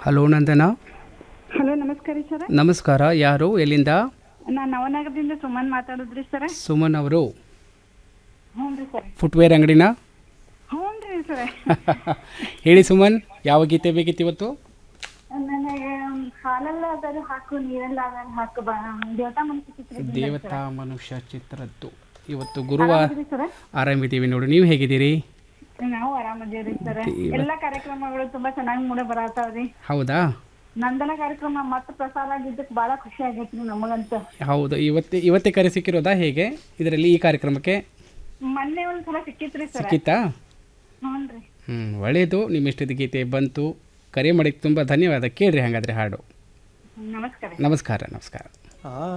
hello ನಂದನ hello ನಮಸ್ಕಾರ ರೀ sir ನಮಸ್ಕಾರ ಯಾರು ಎಲ್ಲಿಂದ ನಾನು ನವನಗರದಿಂದ ಸುಮನ್ ಮಾತಾಡೋದ್ರಿ ಸರ್ ಸುಮನ್ ಅವರು ಹ್ಞೂ ರೀ ಸರ್ ಫುಟ್ವೇರ್ ಅಂಗಡಿನ ಹ್ಞೂ ರೀ ಸರ್ ಹೇಳಿ ಸುಮನ್ ಯಾವ ಗೀತೆ ಬೇಕಿತ್ತು ಇವತ್ತು ನನಗೆ ಹಾಲೆಲ್ಲ ಅದಾರು ಹಾಕು ನೀರೆಲ್ಲ ಅದಾರು ಹಾಕು ಬಾ ದೇವತಾ ಮನಸ್ಸು ಚಿತ್ರ ದೇವತಾ ಮನುಷ್ಯ ಚಿತ್ರದ್ದು ಇವತ್ತು ಗುರುವಾರ ಸರ್ ಆರಾಮಿದ್ದೀವಿ ನೋಡು ನೀವು ಹೇಗಿದ್ದೀರಿ ನಾವು ಆರಾಮದೇವ್ರಿ ಸರ್ ಎಲ್ಲ ಕಾರ್ಯಕ್ರಮಗಳು ತುಂಬಾ ಚೆನ್ನಾಗಿ ಮೂಡ ಬರತಾವ್ರಿ ಹೌದಾ ನಂದನ ಕಾರ್ಯಕ್ರಮ ಮತ್ತೆ ಪ್ರಸಾರ ಆಗಿದ್ದಕ್ಕೆ ಭಾಳ ಖುಷಿ ಆಗೈತ್ರಿ ನಮಗಂತ ಹೌದು ಇವತ್ತೇ ಇವತ್ತೇ ಕರೆ ಸಿಕ್ಕಿರೋದಾ ಹೇಗೆ ಇದರಲ್ಲಿ ಈ ಕಾರ್ಯಕ್ರಮಕ್ಕೆ ಮೊನ್ನೆ ಒಂದ್ ಸಲ ಸಿಕ್ಕಿತ್ರಿ ಸರ್ ಸಿಕ್ಕಿತ್ತಾ ಹ್ಞೂ ರೀ ಹ್ಞೂ ಒಳ್ಳೆಯದು ನಿಮ್ಮ ಇಷ್ಟದ ಗೀತೆ ಬಂತು ಕರೆ ಮಾಡಿಕ್ಕೆ ತುಂಬ ಧನ್ಯವಾದ ಕೇಳ್ರಿ ಹಾಗಾದರೆ ಹಾಡು ನಮಸ್ಕಾರ ನಮಸ್ಕಾರ ನಮಸ್ಕಾರ